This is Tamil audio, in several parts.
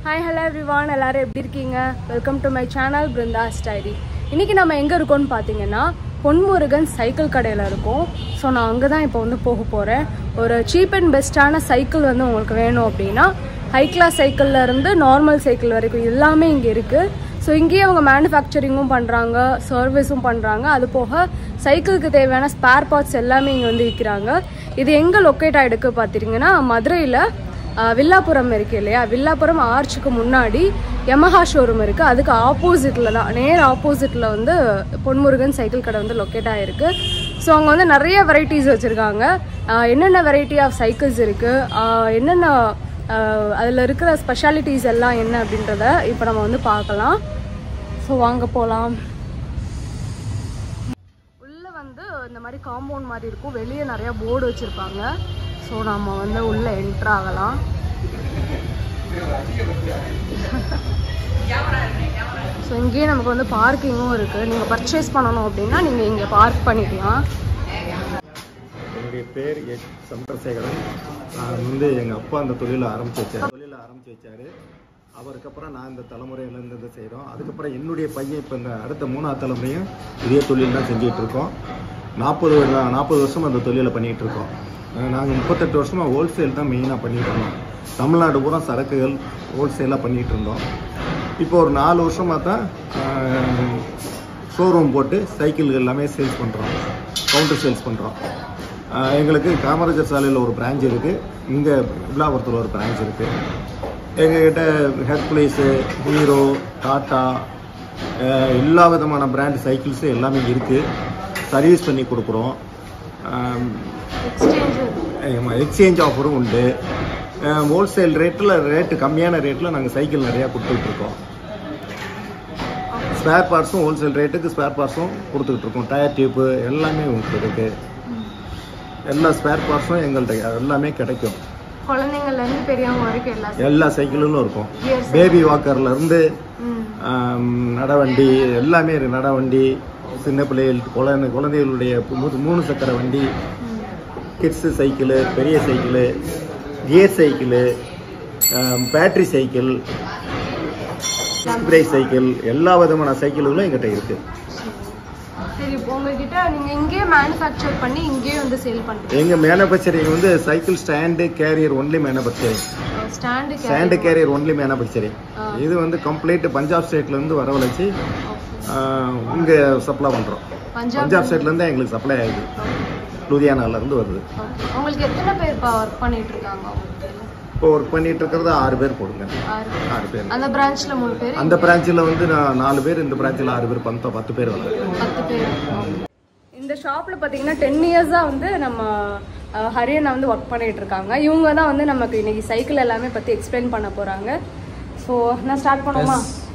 ஹாய் ஹலோ எவ்ரிவான் எல்லாரும் எப்படி இருக்கீங்க welcome to my channel Brindha ஸ்டைரி இன்னைக்கு நம்ம எங்கே இருக்கோம்னு பார்த்தீங்கன்னா பொன்முருகன் சைக்கிள் கடையில் இருக்கோம் ஸோ நான் அங்கே தான் இப்போ வந்து போக போகிறேன் ஒரு சீப் அண்ட் பெஸ்ட்டான சைக்கிள் வந்து உங்களுக்கு வேணும் அப்படின்னா ஹை கிளாஸ் சைக்கிள்ல இருந்து நார்மல் சைக்கிள் வரைக்கும் எல்லாமே இங்கே இருக்குது ஸோ இங்கேயே அவங்க மேனுஃபேக்சரிங்கும் பண்ணுறாங்க சர்வீஸும் பண்ணுறாங்க அது போக சைக்கிளுக்கு தேவையான ஸ்பேர் பார்ட்ஸ் எல்லாமே இங்கே வந்து விற்கிறாங்க இது எங்கே லொக்கேட் ஆகிடுக்கு பார்த்தீங்கன்னா மதுரையில் ஆஹ் வில்லாப்புரம் இருக்கு இல்லையா வில்லாப்புரம் ஆர்ச்சுக்கு முன்னாடி யமஹா ஷோரூம் இருக்கு அதுக்கு ஆப்போசிட்ல தான் நேர் ஆப்போசிட்ல வந்து பொன்முருகன் சைக்கிள் கடை வந்து லொக்கேட் ஆயிருக்கு ஸோ அங்கே வந்து நிறைய வெரைட்டிஸ் வச்சுருக்காங்க என்னென்ன வெரைட்டி ஆஃப் சைக்கிள்ஸ் இருக்கு ஆஹ் என்னென்ன ஆஹ் அதில் இருக்கிற ஸ்பெஷாலிட்டிஸ் எல்லாம் என்ன அப்படின்றத இப்போ நம்ம வந்து பார்க்கலாம் ஸோ வாங்க போகலாம் உள்ள வந்து இந்த மாதிரி காம்பவுண்ட் மாதிரி இருக்கும் வெளியே நிறைய போர்டு வச்சிருப்பாங்க ஸோ நம்ம வந்து உள்ள என்ட்ரு ஆகலாம் ஸோ இங்கேயே நமக்கு வந்து பார்க்கிங்கும் இருக்கு நீங்க பர்ச்சேஸ் பண்ணணும் அப்படின்னா நீங்க இங்க பார்க் பண்ணிக்கலாம் என்னுடைய பேர் எச் சந்திரசேகரன் நான் வந்து எங்கள் அப்பா அந்த தொழிலை ஆரம்பிச்சு வச்சார் தொழிலை ஆரம்பிச்சு வச்சாரு அவருக்கு அப்புறம் நான் இந்த தலைமுறையிலேருந்து இதை செய்கிறோம் அதுக்கப்புறம் என்னுடைய பையன் இப்போ இந்த அடுத்த மூணாவது தலைமுறையும் இதே தொழில் தான் செஞ்சுட்டு இருக்கோம் நாற்பது நாற்பது வருஷம் அந்த தொழிலை பண்ணிகிட்டு இருக்கோம் நாங்கள் முப்பத்தெட்டு வருஷமாக ஹோல்சேல் தான் மெயினாக பண்ணிட்டு இருந்தோம் தமிழ்நாடு பூரா சரக்குகள் ஹோல்சேலாக பண்ணிகிட்டு இருந்தோம் இப்போ ஒரு நாலு வருஷமாக தான் ஷோரூம் போட்டு சைக்கிள்கள் எல்லாமே சேல்ஸ் பண்ணுறோம் கவுண்டர் சேல்ஸ் பண்ணுறோம் எங்களுக்கு காமராஜர் சாலையில் ஒரு பிரான்ச் இருக்குது இங்கே விழாபுரத்தில் ஒரு பிரான்ச் இருக்குது எங்ககிட்ட ஹெர்குலேஸு ஹீரோ டாட்டா அஹ், எல்லா விதமான பிராண்ட் சைக்கிள்ஸு எல்லாமே இருக்குது சர்வீஸ் பண்ணி கொடுக்குறோம் எக்ஸ்சேஞ்ச் எக்ஸ்சேஞ்ச் ஆஃபரும் உண்டு ஹோல்சேல் ரேட்டில் ரேட்டு கம்மியான ரேட்டில் நாங்கள் சைக்கிள் நிறையா கொடுத்துட்ருக்கோம் ஸ்பேர் பார்ட்ஸும் ஹோல்சேல் ரேட்டுக்கு ஸ்பேர் பார்ட்ஸும் கொடுத்துக்கிட்டு இருக்கோம் டயர் டியூப்பு எல்லாமே உங்களுக்கு இருக்கு எல்லா ஸ்பேர் பார்ட்ஸும் எங்கள்கிட்ட எல்லாமே கிடைக்கும் குழந்தைங்கள்ல இருந்து பெரியவங்க வரைக்கும் எல்லா எல்லா சைக்கிளும் இருக்கும் Gears. பேபி வாக்கர்ல இருந்து ம் ஆம், நடவண்டி எல்லாமே இருக்கு நடவண்டி சின்ன பிள்ளைகள் குழந்தை குழந்தைகளுடைய மூ- மூணு சக்கர வண்டி ம். கிட்ஸு சைக்கிளு பெரிய cycle gear cycle battery cycle brake cycle எல்லா விதமான சைக்கிள்களும் எங்கிட்ட இருக்கு சரி இப்போ உங்ககிட்ட நீங்க இங்கேயே மேனுஃபேக்சர் பண்ணி இங்கேயே வந்து சேல் பண்றீங்க எங்க மேனுபேக்சரிங் வந்து cycle stand carrier only manufacturing stand stand carrier only manufacturing ஆ. இது வந்து கம்ப்ளீட் பஞ்சாப் ஸ்டேட்ல இருந்து வரவழைச்சு ஆஹ், இங்க சப்ளை பண்றோம் பஞ்சாப் பஞ்சாப் ஸ்டேட்ல இருந்து எங்களுக்கு சப்ளை ஆகுது லூதியானால இருந்து வருது Okay. உங்களுக்கு எத்தனை பேர் இப்போ ஒர்க் பண்ணிட்டு இருக்காங்க உங்களுக்கு இப்போ ஒர்க் பண்ணிட்டு இருக்கிறது ஆறு பேர் போடுங்க ஆறு ஆறு பேர் அந்த பிரான்ச்ல மூணு பேர் அந்த பிரான்ச்சில் வந்து நான் நாலு பேர் இந்த பிரான்ச்சில் ஆறு பேர் பத்து பத்து பேர் வராங்க பத்து பேர் இந்த ஷாப்ல பாத்தீங்கன்னா டென் இயர்ஸா வந்து நம்ம அஹ், ஹரியண்ணா வந்து ஒர்க் பண்ணிட்டு இருக்காங்க இவங்க தான் வந்து நமக்கு இன்னைக்கு சைக்கிள் எல்லாமே பத்தி எக்ஸ்பிளைன் பண்ண போறாங்க ஸோ நான் ஸ்டார்ட் பண்ணுமா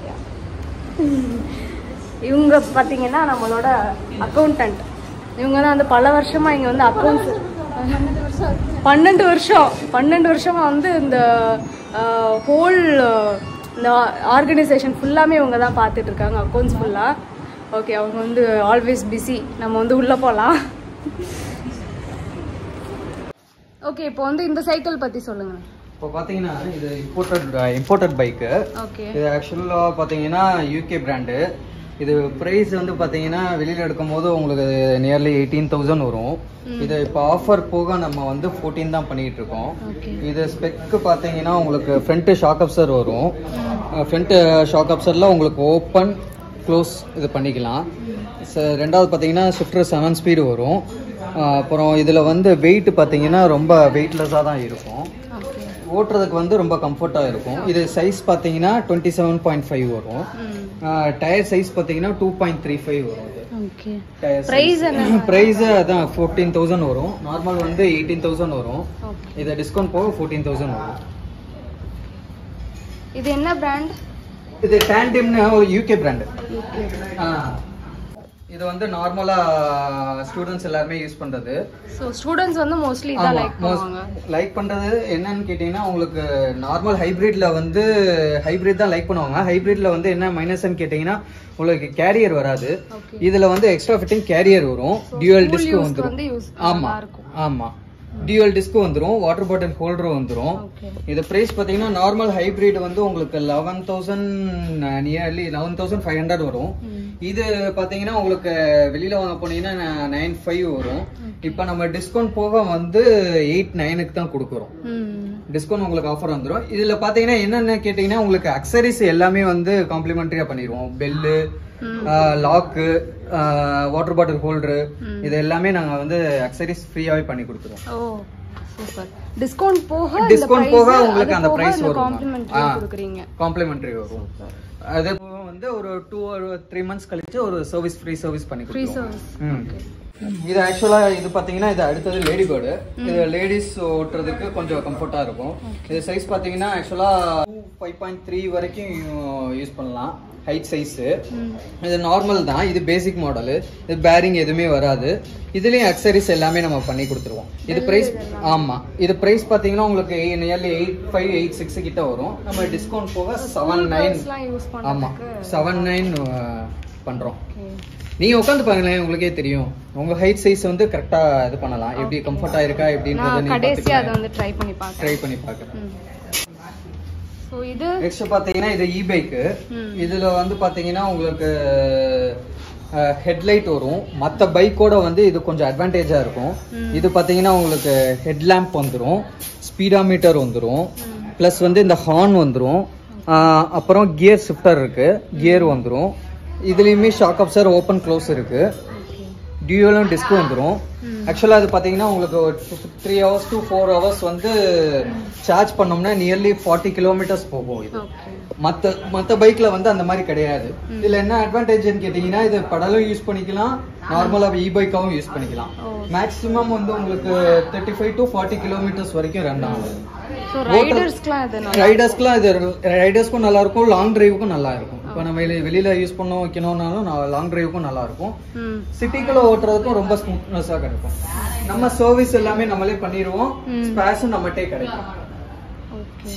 இவங்க பாத்தீங்கன்னா நம்மளோட அக்கௌண்டன்ட் இவங்க தான் வந்து பல வருஷமா இங்க வந்து அக்கௌண்ட்ஸ் பன்னெண்டு வருஷம் பன்னெண்டு வருஷமா வந்து இந்த ஹோல் இந்த ஆர்கனைசேஷன் ஃபுல்லாமே இவங்க தான் பார்த்துட்டு இருக்காங்க அக்கௌண்ட்ஸ் ஃபுல்லாக ஓகே அவங்க வந்து ஆல்வேஸ் பிஸி நம்ம வந்து உள்ளே போகலாம் ஓகே இப்போ வந்து இந்த சைக்கிள் பற்றி சொல்லுங்கள் இப்போ பார்த்தீங்கன்னா இது இம்போர்ட்டட் இம்போர்ட்டட் பைக்கு ஓகே இது ஆக்சுவலாக பார்த்தீங்கன்னா யூகே பிராண்டு இது ப்ரைஸ் வந்து பார்த்தீங்கன்னா வெளியில் எடுக்கும்போது உங்களுக்கு நியர்லி எயிட்டீன் தௌசண்ட் வரும் இது இப்போ ஆஃபர் போக நம்ம வந்து ஃபோர்டீன் தான் பண்ணிட்டு இருக்கோம் ஓகே இது ஸ்பெக்கு பார்த்தீங்கன்னா உங்களுக்கு ஃப்ரண்ட்டு ஷாக் அப்சர் வரும் ஃப்ரண்ட்டு ஷாக் அப்சரில் உங்களுக்கு ஓப்பன் க்ளோஸ் இது பண்ணிக்கலாம் ச- ரெண்டாவது பார்த்தீங்கன்னா ஷிஃப்டர் செவன் ஸ்பீடு வரும் அஹ் அப்புறம் இதில் வந்து வெயிட் பார்த்தீங்கன்னா ரொம்ப வெயிட்லெஸ்ஸாக தான் இருக்கும் ஓகே ஓட்டுறதுக்கு வந்து ரொம்ப கம்ஃபர்ட்டாக இருக்கும் இது சைஸ் பார்த்தீங்கன்னா டுவெண்ட்டி செவன் பாயிண்ட் ஃபைவ் வரும் டயர் சைஸ் பார்த்தீங்கன்னா டூ பாயிண்ட் த்ரீ ஃபைவ் வரும் இது ஓகே டயர் ப்ரைஸ் என்ன ப்ரைஸ் அதான் ஃபோர்டீன் தௌசண்ட் வரும் நார்மல் வந்து எயிட்டீன் தௌசண்ட் வரும் ஓகே இதை டிஸ்கவுண்ட் போக ஃபோர்டீன் தௌசண்ட் வரும் இது என்ன பிராண்ட் இது டேண்டிம்னு ஒரு யூகே பிராண்டு இது வந்து நார்மலா ஸ்டூடெண்ட்ஸ் எல்லாருமே யூஸ் பண்றது ஸோ ஸ்டூடெண்ட்ஸ் வந்து மோஸ்ட்லி இதான் லைக் பண்ணுவாங்க லைக் பண்றது என்னன்னு கேட்டீங்கன்னா உங்களுக்கு நார்மல் ஹைபிரிட்ல வந்து ஹைபிரிட் தான் லைக் பண்ணுவாங்க ஹைபிரிட்ல வந்து என்ன மைனஸ்ன்னு கேட்டீங்கன்னா உங்களுக்கு கேரியர் வராது ஓகே இதுல வந்து எக்ஸ்ட்ரா ஃபிட்டிங் கேரியர் வரும் டியூவல் டிஸ்க் யூஸ்க்கு வந்துரும் வந்து யூஸ் ஆமா நல்லா இருக்கும் ஆமா டியூவல் டிஸ்க் வந்துரும் வாட்டர் பாட்டில் ஹோல்டர் வந்துரும் ஓகே இது பிரைஸ் பாத்தீங்கன்னா நார்மல் ஹைபிரிட் வந்து உங்களுக்கு eleven thousand nearly eleven thousand five hundred வரும் இது பாத்தீங்கன்னா உங்களுக்கு வெளியில வாங்க போனீங்கன்னா நைன் ஃபைவ் வரும் இப்போ நம்ம டிஸ்கவுண்ட் போக வந்து எயிட் நைனுக்கு தான் கொடுக்குறோம் ம் டிஸ்கவுண்ட் உங்களுக்கு ஆஃபர் வந்துரும் இதுல பாத்தீங்கன்னா என்னென்ன கேட்டீங்கன்னா உங்களுக்கு அக்சரிஸ் எல்லாமே வந்து காம்ப்ளிமெண்டரியா பண்ணிடுவோம் bell lock water bottle holder இது எல்லாமே நாங்க வந்து அக்சரிஸ் ஃப்ரீயாவே பண்ணி கொடுத்துருவோம் ஓ சூப்பர் டிஸ்கவுண்ட் போக டிஸ்கவுண்ட் போக உங்களுக்கு அந்த பிரைஸ் வரும் காம்ப்ளிமெண்டரி கொடுக்குறீங்க காம்ப்ளிமெண்டரி வரும் அது போக வந்து ஒரு டூ ஒரு த்ரீ மந்த்ஸ் கழிச்சு ஒரு சர்வீஸ் ஃப்ரீ சர்வீஸ் பண்ணி ஃப்ரீ கொடுத்துருவோம் சர்வீஸ் ம். இது ஆக்சுவலா இது பாத்தீங்கன்னா இது அடுத்தது லேடி பேர்டு இது லேடிஸ் ஓட்டுறதுக்கு கொஞ்சம் கம்ஃபர்ட்டா இருக்கும் இது சைஸ் பாத்தீங்கன்னா ஆக்சுவலா ஃபைவ் பாயிண்ட் த்ரீ வரைக்கும் யூஸ் பண்ணலாம் ஹைட் சைஸ் இது நார்மல் தான் இது பேசிக் மாடல் இது பேரிங் எதுவுமே வராது இதுலயும் அக்சரிஸ் எல்லாமே நம்ம பண்ணி கொடுத்துருவோம் இது பிரைஸ் ஆமா இது பிரைஸ் பாத்தீங்கன்னா உங்களுக்கு nearly eight five eight six கிட்ட வரும் நம்ம டிஸ்கவுண்ட் போக செவன் நைன் எல்லாம் யூஸ் ஆமா பண்ணுறதுக்கு செவன் நைன் பண்றோம் ஓகே நீங்க உட்காந்து பாருங்களேன் உங்களுக்கே தெரியும் உங்க ஹைட் சைஸ் வந்து கரெக்டா இது பண்ணலாம் எப்படி கம்ஃபர்ட்டா இருக்கா எப்படின்றத நான் நீங்க கடைசியா அதை வந்து ட்ரை பண்ணி பார்க்கறேன் ட்ரை பண்ணி பார்க்கலாம் ஸோ இது நெக்ஸ்ட் பாத்தீங்கன்னா இது இ பைக் ம். இதுல வந்து பாத்தீங்கன்னா உங்களுக்கு ஹெட்லைட் வரும் மத்த பைக்கோட வந்து இது கொஞ்சம் அட்வான்டேஜா இருக்கும் இது பாத்தீங்கன்னா உங்களுக்கு ஹெட் லேம்ப் வந்துரும் ஸ்பீடாமீட்டர் வந்துரும் ப்ளஸ் வந்து இந்த ஹார்ன் வந்துரும் ஆஹ் அப்புறம் கியர் ஷிஃப்டர் இருக்கு கியர் வந்துரும் இதுலயுமே ஷாக் அப்சர் ஓப்பன் க்ளோஸ் இருக்கு டியூவலும் டிஸ்க் வந்துரும் ஆக்சுவலாக அது பார்த்தீங்கன்னா உங்களுக்கு three hours to four hours வந்து சார்ஜ் பண்ணோம்னா நியர்லி ஃபார்ட்டி கிலோமீட்டர்ஸ் போகும் இது ஓகே மற்ற மற்ற பைக்ல வந்து அந்த மாதிரி கிடையாது இதுல என்ன அட்வான்டேஜ்னு கேட்டிங்கன்னா இது படலும் யூஸ் பண்ணிக்கலாம் நார்மலாக இ பைக்காவும் யூஸ் பண்ணிக்கலாம் மேக்ஸிமம் வந்து உங்களுக்கு thirty five to forty kilometres வரைக்கும் ரன் ஆகும் ஸோ ரைடர்ஸ்க்குலாம் இது நல்லா ரைடர்ஸ்க்குலாம் இது ரைடர்ஸ்க்கும் நல்லா இருக்கும் லாங் டிரைவுக்கும் நல்லா இருக்கும் இப்போ நம்ம வெளி- வெளியில யூஸ் பண்ண வைக்கணும்னாலும் லாங் டிரைவுக்கும் நல்லா இருக்கும் ம் சிட்டிக்குள்ள ஓட்டுறதுக்கும் ரொம்ப ஸ்மூத்னஸா கிடைக்கும் நம்ம சர்வீஸ் எல்லாமே நம்மளே பண்ணிடுவோம் ஸ்பேஸும் நம்மகிட்டே கிடைக்கும் ஓகே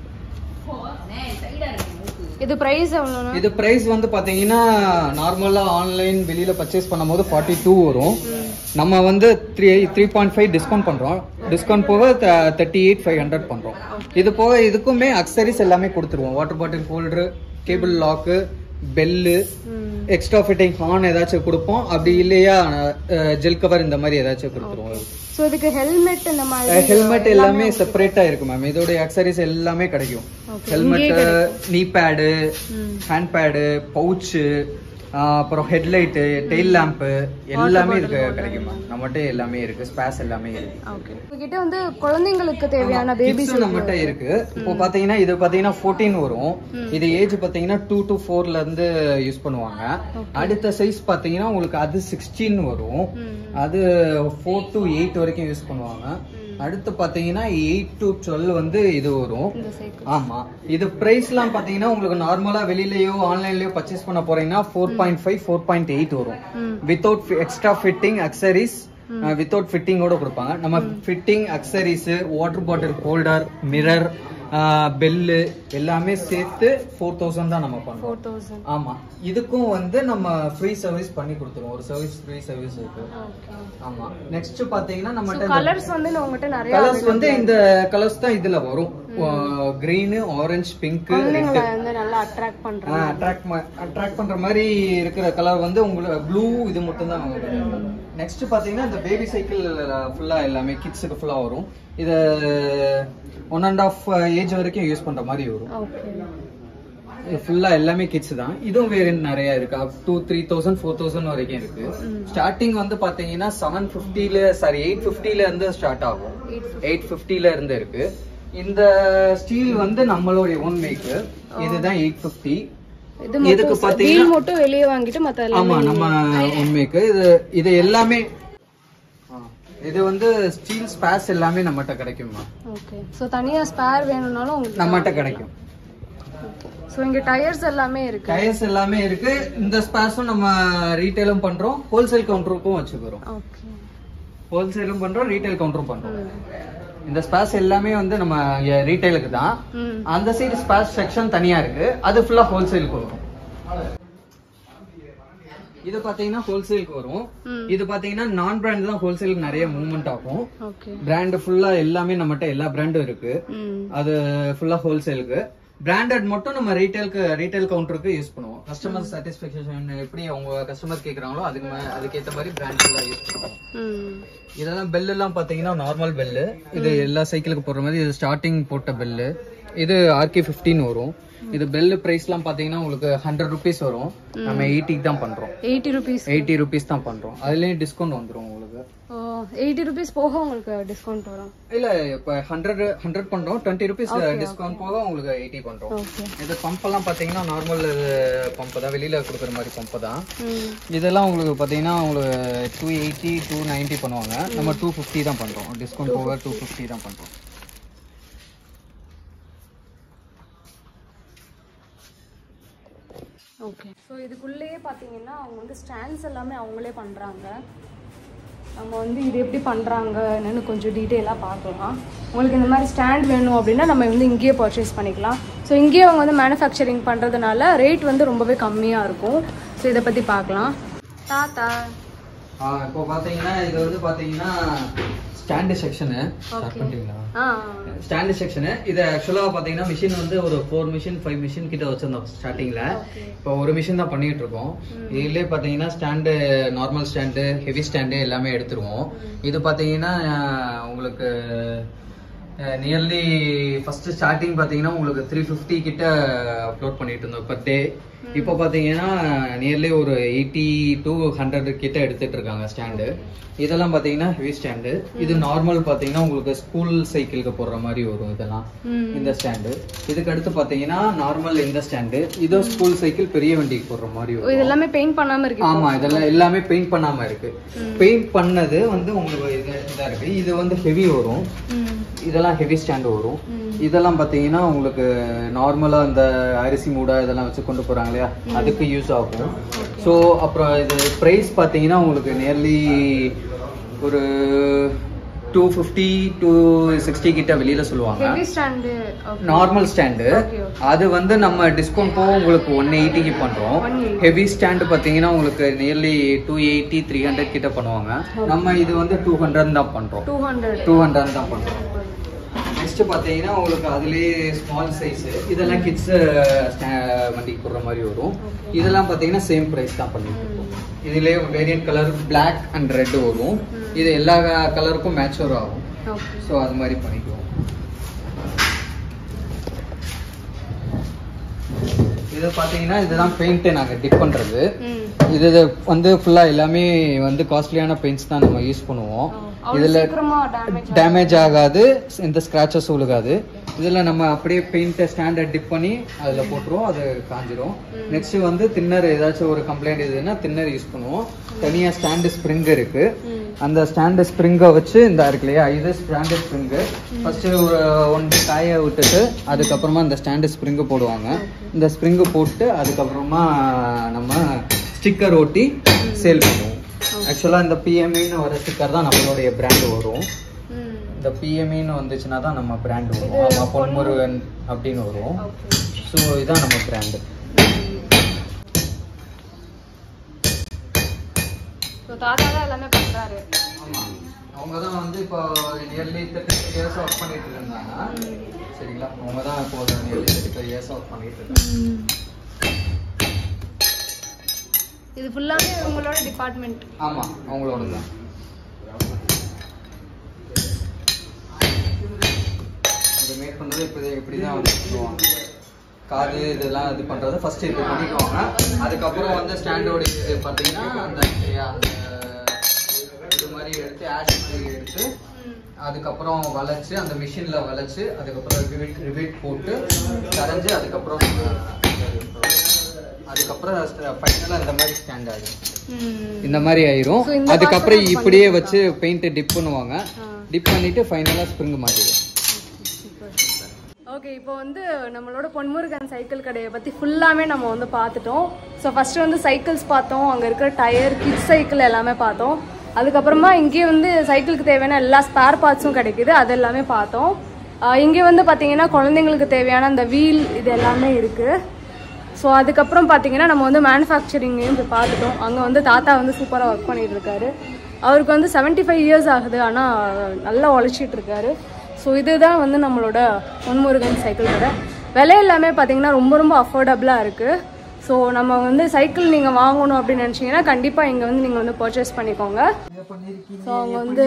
இது பிரைஸ் எவ்வளோண்ணா இது பிரைஸ் வந்து பாத்தீங்கன்னா நார்மலா ஆன்லைன் வெளியில பர்ச்சேஸ் பண்ணும்போது ஃபார்ட்டி டூ வரும் நம்ம வந்து three three point five discount பண்றோம் டிஸ்கவுண்ட் போக தேர்ட்டி எயிட் ஃபைவ் ஹண்ட்ரட் பண்றோம் இது போக இதுக்குமே அக்சரிஸ் எல்லாமே கொடுத்துருவோம் water bottle holder cable lock bell extra fitting horn ஏதாச்சும் கொடுப்போம் அப்படி இல்லையா ஜெல் கவர் இந்த மாதிரி ஏதாச்சும் கொடுத்துருவோம் ஸோ இதுக்கு ஹெல்மெட் இந்த மாதிரி ஹெல்மெட் எல்லாமே செப்பரேட்டா இருக்கு மேம் இதோட அக்சரிஸ் எல்லாமே கிடைக்கும் helmet knee pad hand pad pouch அப்புறம் ஹெட்லைட்டு டெயில் லேம்ப் எல்லாமே இருக்கு கிடைக்கும் மேம் நம்மகிட்ட எல்லாமே இருக்கு ஸ்பேஸ் எல்லாமே இருக்கு ஓகே உங்ககிட்ட வந்து குழந்தைங்களுக்கு தேவையான பேபி கிட்ஸ் நம்மகிட்ட இருக்கு இப்போ பாத்தீங்கன்னா இது பாத்தீங்கன்னா 14 வரும் இது ஏஜ் பாத்தீங்கன்னா டூ டு ஃபோர்ல இருந்து யூஸ் பண்ணுவாங்க அடுத்த சைஸ் பாத்தீங்கன்னா உங்களுக்கு அது சிக்ஸ்டீன் வரும் அது ஃபோர் டு எயிட் வரைக்கும் யூஸ் பண்ணுவாங்க அடுத்து பாத்தீங்கன்னா எயிட் டு டுவெல் வந்து இது வரும் இந்த சைக்கிள் ஆமா இது பிரைஸ்லாம் பாத்தீங்கன்னா உங்களுக்கு நார்மலா வெளியிலயோ ஆன்லைன்லயோ பர்ச்சேஸ் பண்ண போறீங்கன்னா four point five four point eight வரும் without extra fitting accessories without ஃபிட்டிங்கோட கொடுப்பாங்க நம்ம fitting accessories water bottle holder mirror bell எல்லாமே சேர்த்து ஃபோர் தௌசண்ட் தான் நம்ம பண்ணுவோம் ஃபோர் தௌசண்ட் ஆமா இதுக்கும் வந்து நம்ம ஃப்ரீ சர்வீஸ் பண்ணி கொடுத்துருவோம் ஒரு சர்வீஸ் ஃப்ரீ சர்வீஸ் இருக்கு ஓகே ஆமா நெக்ஸ்ட் பாத்தீங்கன்னா நம்மகிட்ட கலர்ஸ் வந்து நான் உங்ககிட்ட நிறைய கலர்ஸ் வந்து இந்த கலர்ஸ் தான் இதுல வரும் கிரீன் ஆரஞ்சு பிங்க் குழந்தைங்களை வந்து நல்லா அட்ராக்ட் பண்றாங்க அட்ராக்ட் அட்ராக்ட் பண்ற மாதிரி இருக்கிற கலர் வந்து உங்களுக்கு ப்ளூ இது மட்டும் தான் நெக்ஸ்ட் பாத்தீங்கன்னா இந்த பேபி சைக்கிள் ஃபுல்லா எல்லாமே கிட்ஸுக்கு ஃபுல்லா வரும் இது ஒன் அண்ட் ஆஃப் ஏஜ் வரைக்கும் யூஸ் பண்ற மாதிரி வரும் ஓகே இது ஃபுல்லா எல்லாமே கிட்ஸ் தான் இதுவும் வேரியன்ட் நிறைய இருக்கு up to three thousand four thousand வரைக்கும் இருக்கு ஸ்டார்டிங் வந்து பாத்தீங்கன்னா செவன் பிப்டில சாரி எயிட் பிப்டில இருந்து ஸ்டார்ட் ஆகும் எயிட் பிப்டில இருந்து இருக்கு இந்த ஸ்டீல் வந்து நம்மளுடைய ஓன் மேக் இதுதான் எயிட் பிப்டி இது இதுக்கு மட்டும் பாத்தீங்கன்னா வீல் மட்டும் வெளியே வாங்கிட்டு மத்த எல்லாம் ஆமா நம்ம ஓன் மேக் இது இது எல்லாமே ஆ, இது வந்து ஸ்டீல் ஸ்பேஸ் எல்லாமே நம்மகிட்ட கிடைக்குமா ஓகே சோ தனியா ஸ்பேர் வேணும்னாலும் உங்களுக்கு நம்மகிட்ட கிடைக்கும் சோ இங்க டயர்ஸ் எல்லாமே இருக்கு டயர்ஸ் எல்லாமே இருக்கு இந்த ஸ்பேஸும் நம்ம ரீட்டைலும் பண்றோம் ஹோல்சேல் கவுண்டருக்கும் வச்சுக்கிறோம் ஓகே ஹோல்சேலும் பண்றோம் ரீட்டைல் கவுண்டரும் பண்றோம் இந்த ஸ்பேஸ் எல்லாமே வந்து நம்ம ரீட்டைலுக்கு தான் ம் அந்த சைடு ஸ்பேஸ் செக்ஷன் தனியா இருக்கு அது ஃபுல்லா ஹோல்சேலுக்கு வரும் இது பாத்தீங்கன்னா ஹோல்சேலுக்கு வரும் ம். இது பாத்தீங்கன்னா நான் பிராண்ட் தான் ஹோல்சேலுக்கு நிறைய மூவ்மெண்ட் ஆகும் ஓகே பிராண்ட் ஃபுல்லா எல்லாமே நம்மகிட்ட எல்லா பிராண்டும் இருக்கு ம் அது ஃபுல்லா ஹோல்சேலுக்கு பிராண்டட் மட்டும் நம்ம ரீட்டைலுக்கு ரீட்டைல் கவுண்டருக்கு யூஸ் பண்ணுவோம் கஸ்டமர் சாட்டிஸ்ஃபேக்ஷன் எப்படி அவங்க கஸ்டமர் கேக்குறாங்களோ அதுக்கு மே- அதுக்கேத்த மாதிரி பிராண்ட் ஃபுல்லா யூஸ் பண்ணுவோம் ம் இதெல்லாம் பெல் எல்லாம் பாத்தீங்கன்னா நார்மல் பெல்லு இது எல்லா சைக்கிளுக்கு போடுற மாதிரி இது ஸ்டார்டிங் போட்ட பெல்லு இது ஆர்கே ஃபிஃப்டின் வரும் இது பெல் பிரைஸ்லாம் பாத்தீங்கன்னா உங்களுக்கு ஹண்ட்ரட் ருபீஸ் வரும் நம்ம எயிட்டிக்கு தான் பண்றோம் எயிட்டி ருபீஸ் எயிட்டி ருபீஸ் தான் பண்றோம் அதுலயும் டிஸ்கவுண்ட் வந்துரும் உங்களுக்கு ஓ எயிட்டி ருபீஸ் போக உங்களுக்கு டிஸ்கவுண்ட் வரும் இல்ல இப்ப ஹண்ட்ரட் ஹண்ட்ரட் பண்றோம் டுவெண்ட்டி ருபீஸ் டிஸ்கவுண்ட் போக உங்களுக்கு எயிட்டி பண்றோம் ஓகே இது பம்ப் எல்லாம் பாத்தீங்கன்னா நார்மல் பம்ப் தான் வெளியில கொடுக்குற மாதிரி பம்ப் தான் ம் இதெல்லாம் உங்களுக்கு பாத்தீங்கன்னா உங்களுக்கு டூ எயிட்டி டூ நைன்ட்டி பண்ணுவாங்க நம்ம டூ ஃபிஃப்டி தான் பண்றோம் டிஸ்கவுண்ட் போக டூ ஃபிஃப்டி தான் பண்றோம் ஓகே ஸோ இதுக்குள்ளேயே பார்த்தீங்கன்னா அவங்க வந்து ஸ்டாண்ட்ஸ் எல்லாமே அவங்களே பண்ணுறாங்க நம்ம வந்து இது எப்படி பண்ணுறாங்கன்னு கொஞ்சம் டீட்டெயிலாக பார்க்கலாம் உங்களுக்கு இந்த மாதிரி ஸ்டாண்ட் வேணும் அப்படின்னா நம்ம வந்து இங்கேயே பர்ச்சேஸ் பண்ணிக்கலாம் ஸோ இங்கேயே அவங்க வந்து மேனுஃபேக்சரிங் பண்ணுறதுனால ரேட் வந்து ரொம்பவே கம்மியாக இருக்கும் ஸோ இதை பற்றி பார்க்கலாம் தாத்தா ஆ, இப்போ பாத்தீங்கன்னா இது வந்து பாத்தீங்கன்னா ஸ்டாண்டு செக்ஷனு ஸ்டார்ட் பண்ணிட்டீங்களா ஆ ஸ்டாண்டு செக்ஷனு இது ஆக்சுவலா பாத்தீங்கன்னா மிஷின் வந்து ஒரு ஃபோர் மிஷின் ஃபைவ் மிஷின் கிட்ட வச்சிருந்தோம் ஸ்டார்டிங்ல இப்போ ஒரு மிஷின் தான் பண்ணிட்டு இருக்கோம் இதுலயே பாத்தீங்கன்னா stand normal stand heavy stand எல்லாமே எடுத்துருவோம் இது பாத்தீங்கன்னா அஹ், உங்களுக்கு நியர்லி ஃபர்ஸ்ட் ஸ்டார்டிங் பாத்தீங்கன்னா உங்களுக்கு த்ரீ ஃபிஃப்டி கிட்ட அப்லோட் பண்ணிட்டு இருந்தோம் பர் டே இப்போ பாத்தீங்கன்னா நியர்லி ஒரு எயிட்டி டு ஹண்ட்ரட் கிட்ட எடுத்துட்டு இருக்காங்க ஸ்டாண்டு இதெல்லாம் பாத்தீங்கன்னா ஹெவி ஸ்டாண்டு இது நார்மல் பாத்தீங்கன்னா உங்களுக்கு ஸ்கூல் சைக்கிளுக்கு போடுற மாதிரி வரும் இதெல்லாம் ம் இந்த ஸ்டாண்டு இதுக்கு அடுத்து பாத்தீங்கன்னா நார்மல் இந்த ஸ்டாண்டு இதோ ஸ்கூல் சைக்கிள் பெரிய வண்டிக்கு போடுற மாதிரி ஓ, வரும் இது எல்லாமே பெயிண்ட் பண்ணாமல் இருக்கு ஆமா இதெல்லாம் எல்லாமே பெயிண்ட் பண்ணாம இருக்கு பெயிண்ட் பண்ணது வந்து உங்களுக்கு இது இதா இருக்கு இது வந்து ஹெவி வரும் ம் இதெல்லாம் ஹெவி ஸ்டாண்டு வரும் ம் இதெல்லாம் பாத்தீங்கன்னா உங்களுக்கு நார்மலா இந்த அரிசி மூடை இதெல்லாம் வச்சு கொண்டு போறாங்க இல்லையா அதுக்கு யூஸ் ஆகும் ஸோ அப்புறம் இது ப்ரைஸ் பாத்தீங்கன்னா உங்களுக்கு நியர்லி ஒரு டூ ஃபிஃப்டி டூ சிக்ஸ்டி கிட்ட வெளியில சொல்லுவாங்க heavy stand okay normal stand Okay, okay. அது வந்து நம்ம டிஸ்கவுண்ட் போக உங்களுக்கு ஒன் எயிட்டிக்கு பண்றோம் 180. ஹெவி ஸ்டாண்டு பாத்தீங்கன்னா உங்களுக்கு nearly two eighty three hundred கிட்ட பண்ணுவாங்க நம்ம இது வந்து டூ ஹண்ட்ரட் தான் பண்றோம் டூ ஹண்ட்ரட் டூ ஹண்ட்ரட் தான் பண்றோம் நெக்ஸ்ட் பாத்தீங்கன்னா உங்களுக்கு அதுலயே ஸ்மால் சைஸ் இதெல்லாம் கிட்ஸ் வண்டிக்கு போடுற மாதிரி வரும் இதெல்லாம் பாத்தீங்கன்னா சேம் பிரைஸ் தான் பண்ணிட்டு இருக்கோம் இதுலயே variant colour Black and red வரும் இது எல்லா கலருக்கும் மேட்ச் வரும் ஆகும் ஓகே ஸோ அது மாதிரி பண்ணிக்குவோம் இது பாத்தீங்கன்னா இதுதான் பெயிண்ட் நாங்க டிப் பண்றது ம் இது இது வந்து ஃபுல்லா எல்லாமே வந்து காஸ்ட்லியான பெயிண்ட்ஸ் தான் நம்ம யூஸ் பண்ணுவோம் அவ்வளோ இதுல சீக்கிரமா டேமேஜ் டேமேஜ் ஆகாது எந்த ஸ்கிராச்சஸ் விழுகாது இதுல நம்ம அப்படியே பெயிண்ட்டை ஸ்டாண்டர்ட் டிப் பண்ணி அதுல போட்டுருவோம் அது காஞ்சிரும் நெக்ஸ்ட் வந்து தின்னர் ஏதாச்சும் ஒரு கம்ப்ளைண்ட் இதுன்னா தின்னர் யூஸ் பண்ணுவோம் தனியா ஸ்டாண்டு ஸ்ப்ரிங் இருக்கு ம் அந்த ஸ்டாண்டு ஸ்ப்ரிங்கை வச்சு இந்த இருக்கு இல்லையா இது ஸ்டாண்டு ஸ்ப்ரிங்கு ஃபர்ஸ்ட் ஒரு ஒன் டே காய விட்டுட்டு அதுக்கப்புறமா இந்த ஸ்டாண்டு ஸ்ப்ரிங்கு போடுவாங்க இந்த ஸ்ப்ரிங்கு போட்டு அதுக்கப்புறமா நம்ம ஸ்டிக்கர் ஒட்டி சேல் பண்ணுவோம் ஆக்சுவலாக இந்த பிஎம்இன்னு வர ஸ்டிக்கர் தான் நம்மளுடைய பிராண்ட் வரும் ம் இந்த பிஎம்இன்னு வந்துச்சுன்னா தான் நம்ம பிராண்ட் வரும் ஆமா பொன்முருகன் அப்படின்னு வரும் ஓகே ஸோ இதான் நம்ம பிராண்டு ஸோ தாத்தா தான் எல்லாமே பண்றாரு ஆமாம் அவங்க தான் வந்து இப்போ nearly thirty five years work பண்ணிட்டு இருந்தாங்க சரிங்களா அவங்க தான் இப்போ nearly thirty five years work பண்ணிட்டு இருக்காங்க இது ஃபுல்லாமே உங்களோட டிபார்ட்மெண்ட் ஆமா அவங்களோட தான் இது மேக் பண்றது இப்படி இப்படி தான் வந்து பண்ணுவாங்க காது இதெல்லாம் இது பண்றது ஃபர்ஸ்ட் இப்படி பண்ணிக்குவாங்க அதுக்கப்புறம் வந்து ஸ்டாண்டோட இது பார்த்தீங்கன்னா அந்த அந்த இது மாதிரி எடுத்து ஆஷ் மாதிரி எடுத்து அதுக்கப்புறம் வளைச்சு அந்த மிஷின்ல வளைச்சு அதுக்கப்புறம் ரிவிட் ரிவிட் போட்டு கரைஞ்சு அதுக்கப்புறம் அதுக்கப்புறம் ஃபைனலாக இந்த மாதிரி ஸ்டாண்ட் ஆகும் இந்த மாதிரி ஆயிரும் So, இந்த அதுக்கப்புறம் process இப்படியே வச்சு பெயிண்ட் டிப் பண்ணுவாங்க ஆ. டிப் பண்ணிட்டு ஃபைனலா ஸ்ப்ரிங் மாட்டிடும் ஓகே இப்போ வந்து நம்மளோட பொன்முருகன் சைக்கிள் கடையை பற்றி ஃபுல்லாமே நம்ம வந்து பார்த்துட்டோம் ஸோ ஃபஸ்ட்டு வந்து சைக்கிள்ஸ் பார்த்தோம் அங்கே இருக்கிற டயர் கிட்ஸ் சைக்கிள் எல்லாமே பார்த்தோம் அதுக்கப்புறமா இங்கேயே வந்து சைக்கிளுக்கு தேவையான எல்லா ஸ்பேர் பார்ட்ஸும் கிடைக்குது அது எல்லாமே பார்த்தோம் ஆஹ் இங்கே வந்து பார்த்தீங்கன்னா குழந்தைங்களுக்கு தேவையான அந்த வீல் இது எல்லாமே இருக்குது ஸோ அதுக்கப்புறம் பார்த்தீங்கன்னா நம்ம வந்து மேனுஃபேக்சரிங்கையும் போய் பார்த்துட்டோம் அங்கே வந்து தாத்தா வந்து சூப்பராக ஒர்க் பண்ணிட்டு இருக்காரு அவருக்கு வந்து 75 ஃபைவ் இயர்ஸ் ஆகுது ஆனால் நல்லா உழைச்சிட்டு இருக்காரு ஸோ இதுதான் வந்து நம்மளோட பொன்முருகன் சைக்கிள் கடை விலை எல்லாமே பார்த்தீங்கன்னா ரொம்ப ரொம்ப அஃபோர்டபுளாக இருக்குது ஸோ நம்ம வந்து சைக்கிள் நீங்கள் வாங்கணும் அப்படின்னு நினச்சிங்கன்னா கண்டிப்பாக இங்கே வந்து நீங்கள் வந்து பர்ச்சேஸ் பண்ணிக்கோங்க ஸோ அவங்க வந்து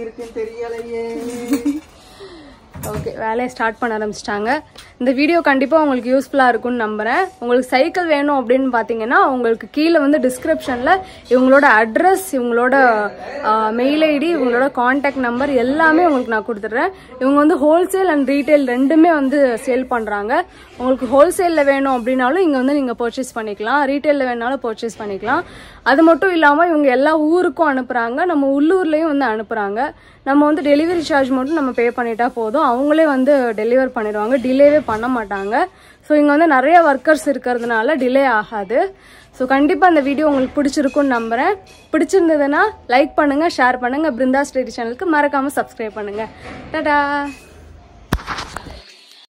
ஓகே வேலையை ஸ்டார்ட் பண்ண ஆரம்பிச்சிட்டாங்க இந்த வீடியோ கண்டிப்பாக உங்களுக்கு யூஸ்ஃபுல்லாக இருக்கும்னு நம்புகிறேன் உங்களுக்கு சைக்கிள் வேணும் அப்படின்னு பார்த்தீங்கன்னா உங்களுக்கு கீழே வந்து டிஸ்கிரிப்ஷனில் இவங்களோட அட்ரஸ் இவங்களோட மெயில் ஐடி இவங்களோட காண்டாக்ட் நம்பர் எல்லாமே உங்களுக்கு நான் கொடுத்துட்றேன் இவங்க வந்து ஹோல்சேல் அண்ட் ரீட்டைல் ரெண்டுமே வந்து சேல் பண்ணுறாங்க உங்களுக்கு ஹோல்சேலில் வேணும் அப்படின்னாலும் இங்கே வந்து நீங்கள் பர்ச்சேஸ் பண்ணிக்கலாம் ரீட்டைலில் வேணாலும் பர்ச்சேஸ் பண்ணிக்கலாம் அது மட்டும் இல்லாமல் இவங்க எல்லா ஊருக்கும் அனுப்புகிறாங்க நம்ம உள்ளூர்லேயும் வந்து அனுப்புகிறாங்க நம்ம வந்து டெலிவரி சார்ஜ் மட்டும் நம்ம பே பண்ணிட்டா போதும் அவங்களே வந்து டெலிவர் பண்ணிடுவாங்க டிலேவே பண்ண மாட்டாங்க ஸோ இங்கே வந்து நிறைய ஒர்க்கர்ஸ் இருக்கிறதுனால டிலே ஆகாது ஸோ கண்டிப்பாக அந்த வீடியோ உங்களுக்கு பிடிச்சிருக்கும்னு நம்புகிறேன் பிடிச்சிருந்ததுன்னா லைக் பண்ணுங்கள் ஷேர் பண்ணுங்கள் பிருந்தா ஸ்டேடி சேனலுக்கு மறக்காமல் சப்ஸ்கிரைப் பண்ணுங்கள் டாடா